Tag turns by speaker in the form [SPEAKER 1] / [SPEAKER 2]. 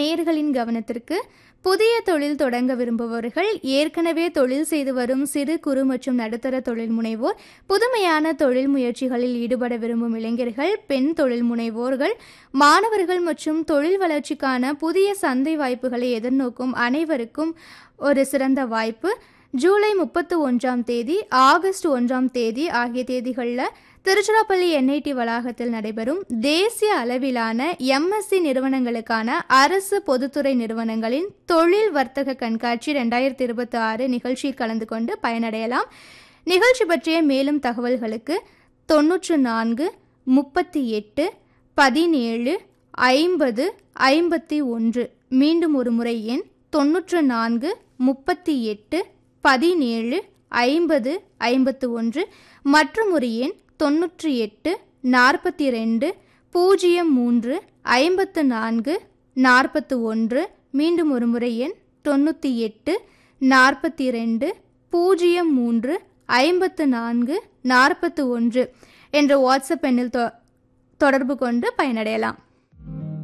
[SPEAKER 1] நேர்களின் கவனத்திற்கு புதிய தொழில் தொடங்க விரும்புபவர்கள் ஏற்கனவே தொழில் செய்து வரும் சிறு குறு மற்றும் நடுத்தர தொழில் முனைவோர் புதுமையான தொழில் முயற்சிகளில் ஈடுபட விரும்பும் இளைஞர்கள் பெண் தொழில் முனைவோர்கள் மாணவர்கள் மற்றும் தொழில் வளர்ச்சிக்கான புதிய சந்தை வாய்ப்புகளை எதிர்நோக்கும் அனைவருக்கும் ஒரு சிறந்த வாய்ப்பு ஜூலை முப்பத்து ஒன்றாம் தேதி ஆகஸ்ட் ஒன்றாம் தேதி ஆகிய தேதிகளில் திருச்சிராப்பள்ளி என்ஐடி வளாகத்தில் நடைபெறும் தேசிய அளவிலான எம்எஸ்சி நிறுவனங்களுக்கான அரசு பொதுத்துறை நிறுவனங்களின் தொழில் வர்த்தக கண்காட்சி ரெண்டாயிரத்தி இருபத்தி ஆறு நிகழ்ச்சியில் கலந்து கொண்டு பயனடையலாம் நிகழ்ச்சி பற்றிய மேலும் தகவல்களுக்கு தொன்னூற்று நான்கு முப்பத்தி எட்டு பதினேழு ஐம்பது ஐம்பத்தி ஒன்று மீண்டும் ஒரு முறை எண் தொன்னூற்று நான்கு முப்பத்தி எட்டு பதினேழு ஐம்பது ஐம்பத்து ஒன்று மற்றும் ஒரு எண் தொன்னூற்றி எட்டு நாற்பத்தி ரெண்டு பூஜ்ஜியம் மூன்று ஐம்பத்து நான்கு நாற்பத்து ஒன்று மீண்டும் ஒரு முறை எண் தொண்ணூற்றி எட்டு நாற்பத்தி ரெண்டு பூஜ்ஜியம் மூன்று ஐம்பத்து நான்கு நாற்பத்து ஒன்று என்ற வாட்ஸ்அப் எண்ணில் தொ தொடர்பு கொண்டு பயனடையலாம்